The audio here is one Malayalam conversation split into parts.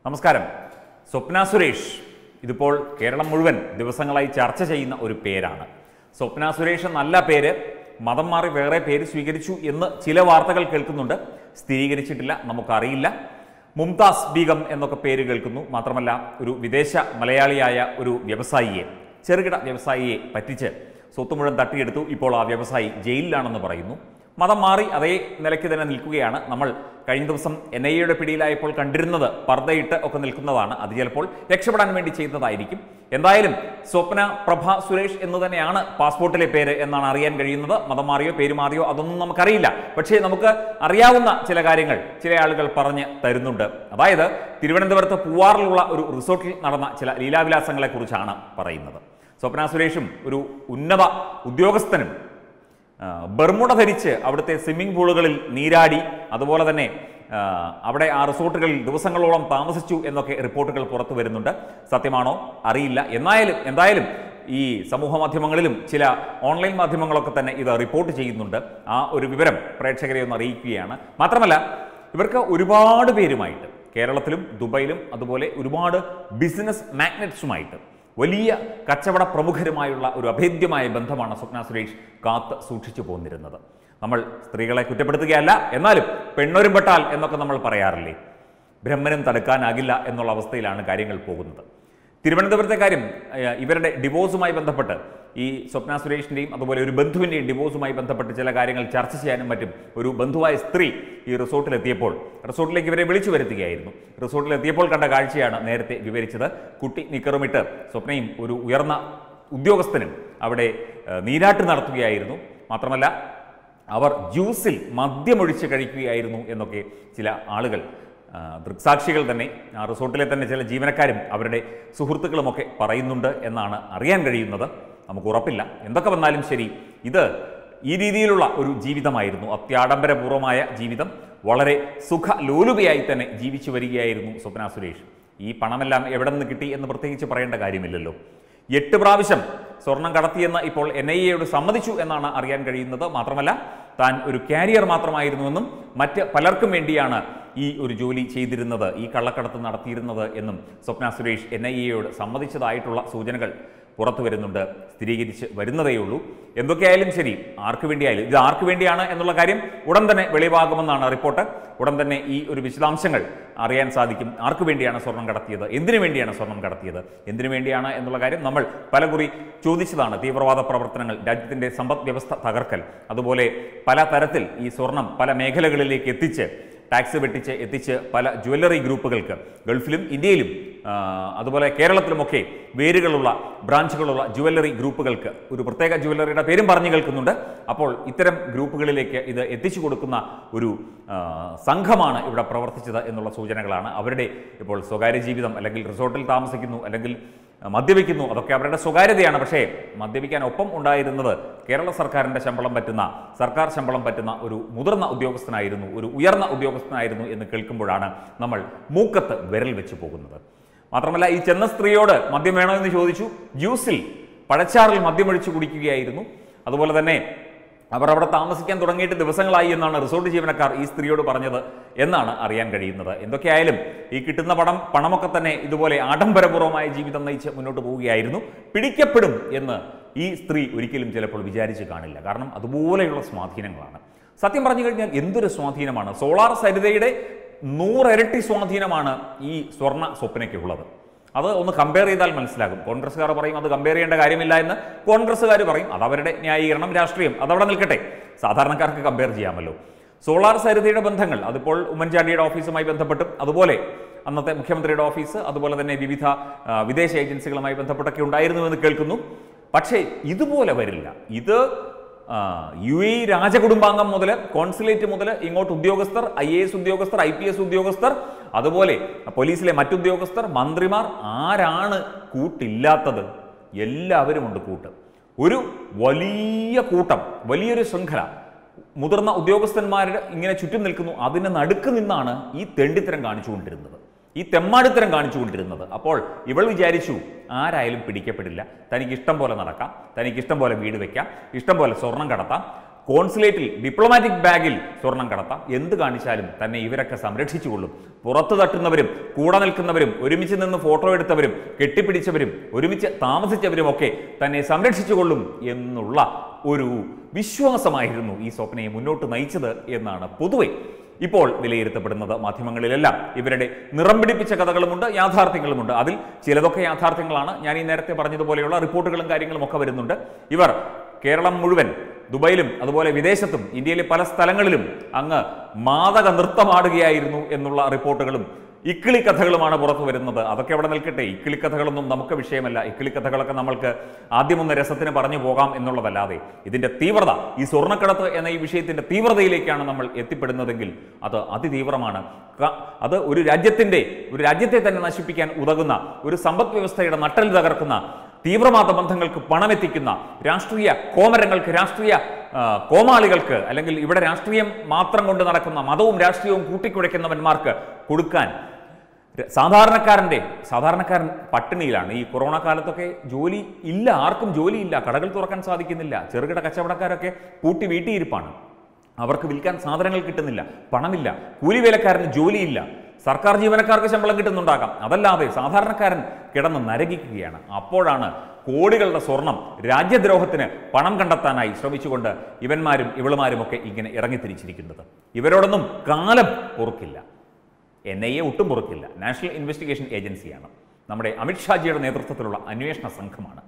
നമസ്കാരം സ്വപ്ന സുരേഷ് ഇതിപ്പോൾ കേരളം മുഴുവൻ ദിവസങ്ങളായി ചർച്ച ചെയ്യുന്ന ഒരു പേരാണ് സ്വപ്ന സുരേഷ് എന്നല്ല പേര് മതം മാറി വേറെ പേര് സ്വീകരിച്ചു എന്ന് ചില വാർത്തകൾ കേൾക്കുന്നുണ്ട് സ്ഥിരീകരിച്ചിട്ടില്ല നമുക്കറിയില്ല മുംതാസ് ബീഗം എന്നൊക്കെ പേര് കേൾക്കുന്നു മാത്രമല്ല ഒരു വിദേശ മലയാളിയായ ഒരു വ്യവസായിയെ ചെറുകിട വ്യവസായിയെ പറ്റിച്ച് സ്വത്ത് മുഴുവൻ തട്ടിയെടുത്തു ഇപ്പോൾ ആ വ്യവസായി ജയിലിലാണെന്ന് പറയുന്നു മതം മാറി അതേ നിലയ്ക്ക് തന്നെ നിൽക്കുകയാണ് നമ്മൾ കഴിഞ്ഞ ദിവസം എൻ ഐ എയുടെ പിടിയിലായപ്പോൾ കണ്ടിരുന്നത് പർദ്ദയിട്ട് ഒക്കെ നിൽക്കുന്നതാണ് അത് ചിലപ്പോൾ രക്ഷപ്പെടാൻ വേണ്ടി ചെയ്യുന്നതായിരിക്കും എന്തായാലും സ്വപ്ന പ്രഭ സുരേഷ് എന്ന് തന്നെയാണ് പാസ്പോർട്ടിലെ പേര് എന്നാണ് അറിയാൻ കഴിയുന്നത് മതം മാറിയോ പേര് മാറിയോ അതൊന്നും നമുക്കറിയില്ല പക്ഷേ നമുക്ക് അറിയാവുന്ന ചില കാര്യങ്ങൾ ചില ആളുകൾ പറഞ്ഞ് തരുന്നുണ്ട് അതായത് തിരുവനന്തപുരത്ത് പൂവാറിലുള്ള ഒരു റിസോർട്ടിൽ നടന്ന ചില ലീലാവിലാസങ്ങളെ കുറിച്ചാണ് പറയുന്നത് സ്വപ്ന സുരേഷും ഒരു ഉന്നത ഉദ്യോഗസ്ഥനും ആ, ബർമുട ധരിച്ച് അവിടുത്തെ സ്വിമ്മിംഗ് പൂളുകളിൽ നീരാടി അതുപോലെ തന്നെ ആ, അവിടെ ആ റിസോർട്ടുകളിൽ ദിവസങ്ങളോളം താമസിച്ചു എന്നൊക്കെ റിപ്പോർട്ടുകൾ പുറത്തു വരുന്നുണ്ട് സത്യമാണോ അറിയില്ല എന്നായാലും എന്തായാലും ഈ സമൂഹ മാധ്യമങ്ങളിലും ചില ഓൺലൈൻ മാധ്യമങ്ങളൊക്കെ തന്നെ ഇത് റിപ്പോർട്ട് ചെയ്യുന്നുണ്ട് ആ ഒരു വിവരം പ്രേക്ഷകരെ ഒന്ന് അറിയിക്കുകയാണ് മാത്രമല്ല ഇവർക്ക് ഒരുപാട് പേരുമായിട്ട് കേരളത്തിലും ദുബൈയിലും അതുപോലെ ഒരുപാട് ബിസിനസ് മാഗ്നറ്റ്സുമായിട്ട് വലിയ കച്ചവട പ്രമുഖരുമായുള്ള ഒരു അഭേദ്യമായ ബന്ധമാണ് സ്വപ്ന സുരേഷ് കാത്ത് സൂക്ഷിച്ചു പോന്നിരുന്നത് നമ്മൾ സ്ത്രീകളെ കുറ്റപ്പെടുത്തുകയല്ല എന്നാലും പെണ്ണൊരുമ്പെട്ടാൽ എന്നൊക്കെ നമ്മൾ പറയാറില്ലേ ബ്രഹ്മനും തടുക്കാനാകില്ല എന്നുള്ള അവസ്ഥയിലാണ് കാര്യങ്ങൾ പോകുന്നത് തിരുവനന്തപുരത്തെ കാര്യം ഏഹ്, ഇവരുടെ ഡിവോഴ്സുമായി ബന്ധപ്പെട്ട് ഈ സ്വപ്ന സുരേഷിൻ്റെയും അതുപോലെ ഒരു ബന്ധുവിൻ്റെയും ഡിവോഴ്സുമായി ബന്ധപ്പെട്ട് ചില കാര്യങ്ങൾ ചർച്ച ചെയ്യാനും മറ്റും ഒരു ബന്ധുവായ സ്ത്രീ ഈ റിസോർട്ടിലെത്തിയപ്പോൾ റിസോർട്ടിലേക്ക് ഇവരെ വിളിച്ചു വരുത്തുകയായിരുന്നു റിസോർട്ടിലെത്തിയപ്പോൾ കണ്ട കാഴ്ചയാണ് നേരത്തെ വിവരിച്ചത് കുട്ടി നിക്കറുമിട്ട് സ്വപ്നയും ഒരു ഉയർന്ന ഉദ്യോഗസ്ഥനും അവിടെ ഏഹ്, നീരാട്ട് നടത്തുകയായിരുന്നു മാത്രമല്ല അവർ ജ്യൂസിൽ മദ്യമൊഴിച്ച് കഴിക്കുകയായിരുന്നു എന്നൊക്കെ ചില ആളുകൾ ആ, ദൃക്സാക്ഷികൾ തന്നെ ആ റിസോർട്ടിലെ തന്നെ ചില ജീവനക്കാരും അവരുടെ സുഹൃത്തുക്കളുമൊക്കെ പറയുന്നുണ്ട് എന്നാണ് അറിയാൻ കഴിയുന്നത് നമുക്ക് ഉറപ്പില്ല എന്തൊക്കെ വന്നാലും ശരി ഇത് ഈ രീതിയിലുള്ള ഒരു ജീവിതമായിരുന്നു അത്യാഡംബരപൂർവമായ ജീവിതം വളരെ സുഖലോലുപയായി തന്നെ ജീവിച്ചു വരികയായിരുന്നു സ്വപ്ന സുരേഷ് ഈ പണമെല്ലാം എവിടെ നിന്ന് കിട്ടി എന്ന് പ്രത്യേകിച്ച് പറയേണ്ട കാര്യമില്ലല്ലോ എട്ട് പ്രാവശ്യം സ്വർണം കടത്തിയെന്ന് ഇപ്പോൾ എൻ ഐ എയോട് സമ്മതിച്ചു എന്നാണ് അറിയാൻ കഴിയുന്നത് മാത്രമല്ല താൻ ഒരു കാരിയർ മാത്രമായിരുന്നുവെന്നും മറ്റ് പലർക്കും വേണ്ടിയാണ് ഈ ഒരു ജോലി ചെയ്തിരുന്നത് ഈ കള്ളക്കടത്ത് നടത്തിയിരുന്നത് എന്നും സ്വപ്ന സുരേഷ് എൻ ഐ എയോട് സമ്മതിച്ചതായിട്ടുള്ള സൂചനകൾ പുറത്തു വരുന്നുണ്ട് സ്ഥിരീകരിച്ച് വരുന്നതേയുള്ളൂ എന്തൊക്കെയായാലും ശരി ആർക്ക് വേണ്ടിയായാലും ഇത് ആർക്ക് വേണ്ടിയാണ് എന്നുള്ള കാര്യം ഉടൻ തന്നെ വെളിവാകുമെന്നാണ് റിപ്പോർട്ട് ഉടൻ തന്നെ ഈ ഒരു വിശദാംശങ്ങൾ അറിയാൻ സാധിക്കും ആർക്ക് വേണ്ടിയാണ് സ്വർണം കടത്തിയത് എന്തിനു വേണ്ടിയാണ് സ്വർണം കടത്തിയത് എന്തിനു വേണ്ടിയാണ് എന്നുള്ള കാര്യം നമ്മൾ പലകുറി ചോദിച്ചതാണ് തീവ്രവാദ പ്രവർത്തനങ്ങൾ രാജ്യത്തിൻ്റെ സമ്പദ് വ്യവസ്ഥ തകർക്കൽ അതുപോലെ പല തരത്തിൽ ഈ സ്വർണം പല മേഖലകളിലേക്ക് എത്തിച്ച് ടാക്സ് വെട്ടിച്ച് എത്തിച്ച് പല ജ്വല്ലറി ഗ്രൂപ്പുകൾക്ക് ഗൾഫിലും ഇന്ത്യയിലും ആ, അതുപോലെ കേരളത്തിലുമൊക്കെ വേരുകളുള്ള ബ്രാഞ്ചുകളുള്ള ജ്വല്ലറി ഗ്രൂപ്പുകൾക്ക് ഒരു പ്രത്യേക ജ്വല്ലറിയുടെ പേരും പറഞ്ഞു കേൾക്കുന്നുണ്ട് അപ്പോൾ ഇത്തരം ഗ്രൂപ്പുകളിലേക്ക് ഇത് എത്തിച്ചു കൊടുക്കുന്ന ഒരു ആ, സംഘമാണ് ഇവിടെ പ്രവർത്തിച്ചത് എന്നുള്ള സൂചനകളാണ് അവരുടെ ഇപ്പോൾ സ്വകാര്യ ജീവിതം അല്ലെങ്കിൽ റിസോർട്ടിൽ താമസിക്കുന്നു അല്ലെങ്കിൽ മദ്യപിക്കുന്നു അതൊക്കെ അവരുടെ സ്വകാര്യതയാണ് പക്ഷേ മദ്യപിക്കാൻ ഒപ്പം ഉണ്ടായിരുന്നത് കേരള സർക്കാരിൻ്റെ ശമ്പളം പറ്റുന്ന സർക്കാർ ശമ്പളം പറ്റുന്ന ഒരു മുതിർന്ന ഉദ്യോഗസ്ഥനായിരുന്നു ഒരു ഉയർന്ന ഉദ്യോഗസ്ഥനായിരുന്നു എന്ന് കേൾക്കുമ്പോഴാണ് നമ്മൾ മൂക്കത്ത് വിരൽ വെച്ച് പോകുന്നത് മാത്രമല്ല ഈ ചെന്ന സ്ത്രീയോട് മദ്യം വേണോ എന്ന് ചോദിച്ചു ജ്യൂസിൽ പഴച്ചാറിൽ മദ്യമൊഴിച്ച് കുടിക്കുകയായിരുന്നു അതുപോലെ തന്നെ അവർ അവിടെ താമസിക്കാൻ തുടങ്ങിയിട്ട് ദിവസങ്ങളായി എന്നാണ് റിസോർട്ട് ജീവനക്കാർ ഈ സ്ത്രീയോട് പറഞ്ഞത് എന്നാണ് അറിയാൻ കഴിയുന്നത് എന്തൊക്കെയായാലും ഈ കിട്ടുന്ന പണം പണമൊക്കെ തന്നെ ഇതുപോലെ ആഡംബരപൂർവമായ ജീവിതം നയിച്ച് മുന്നോട്ട് പോവുകയായിരുന്നു പിടിക്കപ്പെടും എന്ന് ഈ സ്ത്രീ ഒരിക്കലും ചിലപ്പോൾ വിചാരിച്ച് കാണില്ല കാരണം അതുപോലെയുള്ള സ്വാധീനങ്ങളാണ് സത്യം പറഞ്ഞു കഴിഞ്ഞാൽ എന്തൊരു സ്വാധീനമാണ് സോളാർ സരിതയുടെ നൂറിരട്ടി സ്വാധീനമാണ് ഈ സ്വർണ്ണ സ്വപ്നയ്ക്കുള്ളത് അത് ഒന്ന് കമ്പയർ ചെയ്താൽ മനസ്സിലാകും കോൺഗ്രസ്സുകാർ പറയും അത് കമ്പയർ ചെയ്യേണ്ട കാര്യമില്ല എന്ന് കോൺഗ്രസ്സുകാർ പറയും അത് അവരുടെ ന്യായീകരണം രാഷ്ട്രീയം അതവിടെ നിൽക്കട്ടെ സാധാരണക്കാർക്ക് കമ്പയർ ചെയ്യാമല്ലോ സോളാർ സരിതയുടെ ബന്ധങ്ങൾ അതിപ്പോൾ ഉമ്മൻചാണ്ടിയുടെ ഓഫീസുമായി ബന്ധപ്പെട്ടും അതുപോലെ അന്നത്തെ മുഖ്യമന്ത്രിയുടെ ഓഫീസ് അതുപോലെ തന്നെ വിവിധ ആ, വിദേശ ഏജൻസികളുമായി ബന്ധപ്പെട്ടൊക്കെ ഉണ്ടായിരുന്നുവെന്ന് കേൾക്കുന്നു പക്ഷേ ഇതുപോലെ വരില്ല ഇത് ആ, യു എ ഇ രാജകുടുംബാംഗം മുതൽ കോൺസുലേറ്റ് മുതൽ ഇങ്ങോട്ട് ഉദ്യോഗസ്ഥർ ഐ എ എസ് ഉദ്യോഗസ്ഥർ ഐ പി എസ് ഉദ്യോഗസ്ഥർ അതുപോലെ പോലീസിലെ മറ്റുദ്യോഗസ്ഥർ മന്ത്രിമാർ ആരാണ് കൂട്ടില്ലാത്തത് എല്ലാവരും ഉണ്ട് കൂട്ട് ഒരു വലിയ കൂട്ടം വലിയൊരു ശൃംഖല മുതിർന്ന ഉദ്യോഗസ്ഥന്മാരുടെ ഇങ്ങനെ ചുറ്റും നിൽക്കുന്നു അതിന് നടുക്ക് നിന്നാണ് ഈ തെണ്ടിത്തരം കാണിച്ചുകൊണ്ടിരുന്നത് ഈ തെമ്മാടിത്തരം കാണിച്ചുകൊണ്ടിരുന്നത് അപ്പോൾ ഇവൾ വിചാരിച്ചു ആരായാലും പിടിക്കപ്പെടില്ല തനിക്ക് ഇഷ്ടം പോലെ നടക്കാം തനിക്ക് ഇഷ്ടം പോലെ വീട് വെക്കാം ഇഷ്ടം പോലെ സ്വർണം കടത്താം കോൺസുലേറ്റിൽ ഡിപ്ലോമാറ്റിക് ബാഗിൽ സ്വർണം കടത്താം എന്ത് കാണിച്ചാലും തന്നെ ഇവരൊക്കെ സംരക്ഷിച്ചുകൊള്ളും പുറത്തു തട്ടുന്നവരും കൂടെ നിൽക്കുന്നവരും ഒരുമിച്ച് നിന്ന് ഫോട്ടോ എടുത്തവരും കെട്ടിപ്പിടിച്ചവരും ഒരുമിച്ച് താമസിച്ചവരും ഒക്കെ തന്നെ സംരക്ഷിച്ചുകൊള്ളും എന്നുള്ള ഒരു വിശ്വാസമായിരുന്നു ഈ സ്വപ്നയെ മുന്നോട്ട് നയിച്ചത് എന്നാണ് പൊതുവെ ഇപ്പോൾ വിലയിരുത്തപ്പെടുന്നത് മാധ്യമങ്ങളിലെല്ലാം ഇവരുടെ നിറം പിടിപ്പിച്ച കഥകളുമുണ്ട് യാഥാർത്ഥ്യങ്ങളുമുണ്ട് അതിൽ ചിലതൊക്കെ യാഥാർത്ഥ്യങ്ങളാണ് ഞാൻ ഈ നേരത്തെ പറഞ്ഞതുപോലെയുള്ള റിപ്പോർട്ടുകളും കാര്യങ്ങളും ഒക്കെ വരുന്നുണ്ട് ഇവർ കേരളം മുഴുവൻ ദുബൈയിലും അതുപോലെ വിദേശത്തും ഇന്ത്യയിലെ പല സ്ഥലങ്ങളിലും അങ്ങ് മാതക നൃത്തമാടുകയായിരുന്നു എന്നുള്ള റിപ്പോർട്ടുകളും ഇക്കിളി കഥകളുമാണ് പുറത്തു വരുന്നത് അതൊക്കെ അവിടെ നിൽക്കട്ടെ ഇക്കിളി കഥകളൊന്നും നമുക്ക് വിഷയമല്ല ഇക്കിളി കഥകളൊക്കെ നമ്മൾക്ക് ആദ്യമൊന്ന് രസത്തിന് പറഞ്ഞു പോകാം എന്നുള്ളതല്ലാതെ ഇതിന്റെ തീവ്രത ഈ സ്വർണ്ണക്കടത്ത് എന്ന ഈ വിഷയത്തിന്റെ തീവ്രതയിലേക്കാണ് നമ്മൾ എത്തിപ്പെടുന്നതെങ്കിൽ അത് അതിതീവ്രമാണ് ക- അത് ഒരു രാജ്യത്തിന്റെ ഒരു രാജ്യത്തെ തന്നെ നശിപ്പിക്കാൻ ഉതകുന്ന ഒരു സമ്പദ് വ്യവസ്ഥയുടെ നട്ടൽ തകർക്കുന്ന തീവ്രവാദ ബന്ധങ്ങൾക്ക് പണമെത്തിക്കുന്ന രാഷ്ട്രീയ കോമരങ്ങൾക്ക് രാഷ്ട്രീയ ആ, കോമാളികൾക്ക് അല്ലെങ്കിൽ ഇവിടെ രാഷ്ട്രീയം മാത്രം കൊണ്ട് നടക്കുന്ന മതവും രാഷ്ട്രീയവും കൂട്ടിക്കുഴയ്ക്കുന്നവന്മാർക്ക് കൊടുക്കാൻ ര- സാധാരണക്കാരൻ്റെ സാധാരണക്കാരൻ പട്ടിണിയിലാണ് ഈ കൊറോണ കാലത്തൊക്കെ ജോലി ഇല്ല ആർക്കും ജോലിയില്ല കടകൾ തുറക്കാൻ സാധിക്കുന്നില്ല ചെറുകിട കച്ചവടക്കാരൊക്കെ പൂട്ടി വീട്ടിയിരിപ്പാണ് അവർക്ക് വിൽക്കാൻ സാധനങ്ങൾ കിട്ടുന്നില്ല പണമില്ല കൂലിവേലക്കാരന് ജോലിയില്ല സർക്കാർ ജീവനക്കാർക്ക് ശമ്പളം കിട്ടുന്നുണ്ടാകാം അതല്ലാതെ സാധാരണക്കാരൻ കിടന്ന് നരകിക്കുകയാണ് അപ്പോഴാണ് കോടികളുടെ സ്വർണം രാജ്യദ്രോഹത്തിന് പണം കണ്ടെത്താനായി ശ്രമിച്ചുകൊണ്ട് ഇവന്മാരും ഇവളുമാരും ഒക്കെ ഇങ്ങനെ ഇറങ്ങിത്തിരിച്ചിരിക്കുന്നത് ഇവരോടൊന്നും കാലം പൊറുക്കില്ല എൻ ഐ എ ഒട്ടും പൊറുക്കില്ല നാഷണൽ ഇൻവെസ്റ്റിഗേഷൻ ഏജൻസിയാണ് നമ്മുടെ അമിത്ഷാജിയുടെ നേതൃത്വത്തിലുള്ള അന്വേഷണ സംഘമാണ്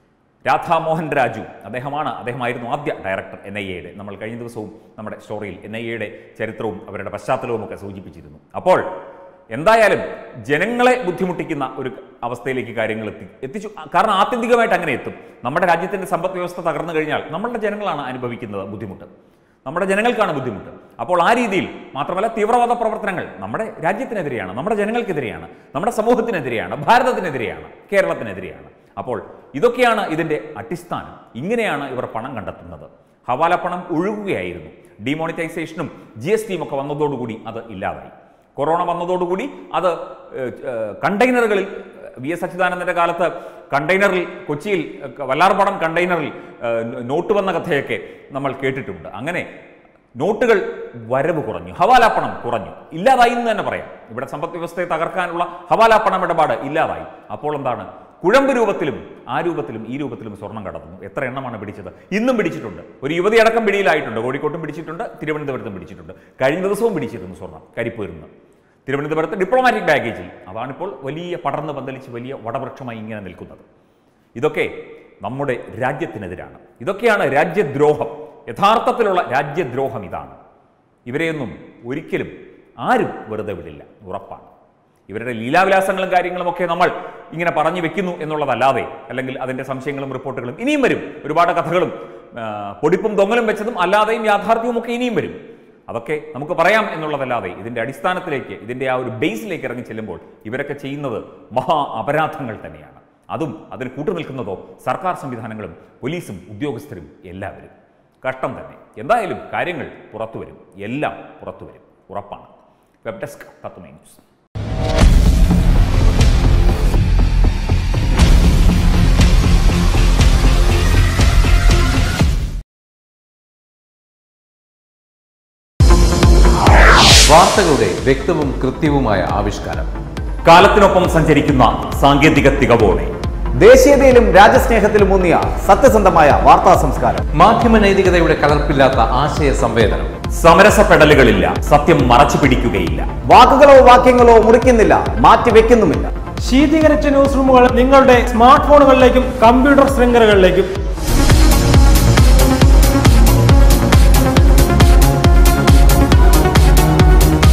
രാധാമോഹൻ രാജു അദ്ദേഹമാണ് അദ്ദേഹമായിരുന്നു ആദ്യ ഡയറക്ടർ എൻ ഐ എയുടെ നമ്മൾ കഴിഞ്ഞ ദിവസവും നമ്മുടെ സ്റ്റോറിയിൽ എൻ ഐ എയുടെ ചരിത്രവും അവരുടെ പശ്ചാത്തലവും ഒക്കെ സൂചിപ്പിച്ചിരുന്നു അപ്പോൾ എന്തായാലും ജനങ്ങളെ ബുദ്ധിമുട്ടിക്കുന്ന ഒരു അവസ്ഥയിലേക്ക് കാര്യങ്ങൾ എത്തി എത്തിച്ചു കാരണം ആത്യന്തികമായിട്ട് അങ്ങനെ എത്തും നമ്മുടെ രാജ്യത്തിന്റെ സമ്പദ് വ്യവസ്ഥ തകർന്നു കഴിഞ്ഞാൽ നമ്മളുടെ ജനങ്ങളാണ് അനുഭവിക്കുന്നത് ബുദ്ധിമുട്ട് നമ്മുടെ ജനങ്ങൾക്കാണ് ബുദ്ധിമുട്ട് അപ്പോൾ ആ രീതിയിൽ മാത്രമല്ല തീവ്രവാദ പ്രവർത്തനങ്ങൾ നമ്മുടെ രാജ്യത്തിനെതിരെയാണ് നമ്മുടെ ജനങ്ങൾക്കെതിരെയാണ് നമ്മുടെ സമൂഹത്തിനെതിരെയാണ് ഭാരതത്തിനെതിരെയാണ് കേരളത്തിനെതിരെയാണ് അപ്പോൾ ഇതൊക്കെയാണ് ഇതിൻ്റെ അടിസ്ഥാനം ഇങ്ങനെയാണ് ഇവർ പണം കണ്ടെത്തുന്നത് ഹവാല പണം ഒഴുകുകയായിരുന്നു ഡിമോണിറ്റൈസേഷനും ജി എസ് ടിയും ഒക്കെ വന്നതോടുകൂടി അത് ഇല്ലാതായി കൊറോണ വന്നതോടുകൂടി അത് ഏഹ്, ഏഹ്, കണ്ടെയ്നറുകളിൽ വി എസ് അച്യുതാനന്ദന്റെ കാലത്ത് കണ്ടെയ്നറിൽ കൊച്ചിയിൽ ഏഹ്, വല്ലാർപാടം കണ്ടെയ്നറിൽ ഏഹ്, നോട്ട് വന്ന കഥയൊക്കെ നമ്മൾ കേട്ടിട്ടുണ്ട് അങ്ങനെ നോട്ടുകൾ വരവ് കുറഞ്ഞു ഹവാലാപ്പണം കുറഞ്ഞു ഇല്ലാതായി എന്ന് തന്നെ പറയാം ഇവിടെ സമ്പദ് വ്യവസ്ഥയെ തകർക്കാനുള്ള ഹവാലാപ്പണം ഇടപാട് ഇല്ലാതായി അപ്പോൾ എന്താണ് കുഴമ്പ് രൂപത്തിലും ആ രൂപത്തിലും ഈ രൂപത്തിലും സ്വർണം കടത്തുന്നു എത്ര എണ്ണമാണ് പിടിച്ചത് ഇന്നും പിടിച്ചിട്ടുണ്ട് ഒരു യുവതി അടക്കം പിടിയിലായിട്ടുണ്ട് കോഴിക്കോട്ടും പിടിച്ചിട്ടുണ്ട് തിരുവനന്തപുരത്തും പിടിച്ചിട്ടുണ്ട് കഴിഞ്ഞ ദിവസവും പിടിച്ചിരുന്നു സ്വർണം കരിപ്പൂരിന്ന് തിരുവനന്തപുരത്ത് ഡിപ്ലോമാറ്റിക് ബാഗേജിൽ അതാണിപ്പോൾ വലിയ പടർന്ന് പന്തലിച്ച് വലിയ വടവൃക്ഷമായി ഇങ്ങനെ നിൽക്കുന്നത് ഇതൊക്കെ നമ്മുടെ രാജ്യത്തിനെതിരാണ് ഇതൊക്കെയാണ് രാജ്യദ്രോഹം യഥാർത്ഥത്തിലുള്ള രാജ്യദ്രോഹം ഇതാണ് ഇവരെയൊന്നും ഒരിക്കലും ആരും വെറുതെ വിടില്ല ഉറപ്പാണ് ഇവരുടെ ലീലാവിലാസങ്ങളും കാര്യങ്ങളും ഒക്കെ നമ്മൾ ഇങ്ങനെ പറഞ്ഞു വെക്കുന്നു എന്നുള്ളതല്ലാതെ അല്ലെങ്കിൽ അതിൻ്റെ സംശയങ്ങളും റിപ്പോർട്ടുകളും ഇനിയും വരും ഒരുപാട് കഥകളും ആ, പൊടിപ്പും തൊങ്ങലും വെച്ചതും അല്ലാതെയും യാഥാർത്ഥ്യവും ഒക്കെ ഇനിയും വരും അതൊക്കെ നമുക്ക് പറയാം എന്നുള്ളതല്ലാതെ ഇതിൻ്റെ അടിസ്ഥാനത്തിലേക്ക് ഇതിൻ്റെ ആ ഒരു ബേസിലേക്ക് ഇറങ്ങി ചെല്ലുമ്പോൾ ഇവരൊക്കെ ചെയ്യുന്നത് മഹാ അപരാധങ്ങൾ തന്നെയാണ് അതും അതിന് കൂട്ടുനിൽക്കുന്നതോ സർക്കാർ സംവിധാനങ്ങളും പോലീസും ഉദ്യോഗസ്ഥരും എല്ലാവരും കഷ്ടം തന്നെ എന്തായാലും കാര്യങ്ങൾ പുറത്തു വരും എല്ലാം പുറത്തു വരും ഉറപ്പാണ് വെബ് ഡെസ്ക് തത്വമേ ന്യൂസ് വാർത്തകളുടെ വ്യക്തവും കൃത്യവുമായ ആവിഷ്കാരം കാലത്തിനൊപ്പം സഞ്ചരിക്കുന്ന സാങ്കേതിക തികവോടെ ദേശീയതയിലും രാജ്യസ്നേഹത്തിലും ഊന്നിയ സത്യസന്ധമായ വാർത്താ സംസ്കാരം മാധ്യമ നൈതികതയുടെ കലർപ്പില്ലാത്ത ആശയ സംവേദനം സമരസപ്പെടലുകളില്ല സത്യം മറച്ചു പിടിക്കുകയില്ല വാക്കുകളോ വാക്യങ്ങളോ മുറിക്കുന്നില്ല മാറ്റിവെക്കുന്നുമില്ല ശീതീകരിച്ച ന്യൂസ് റൂമുകൾ നിങ്ങളുടെ സ്മാർട്ട് ഫോണുകളിലേക്കും കമ്പ്യൂട്ടർ ശൃംഖലകളിലേക്കും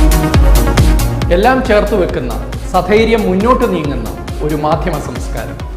എല്ലാം ചേർത്ത് വെക്കുന്ന സധൈര്യം മുന്നോട്ട് നീങ്ങുന്ന ഒരു മാധ്യമ സംസ്കാരം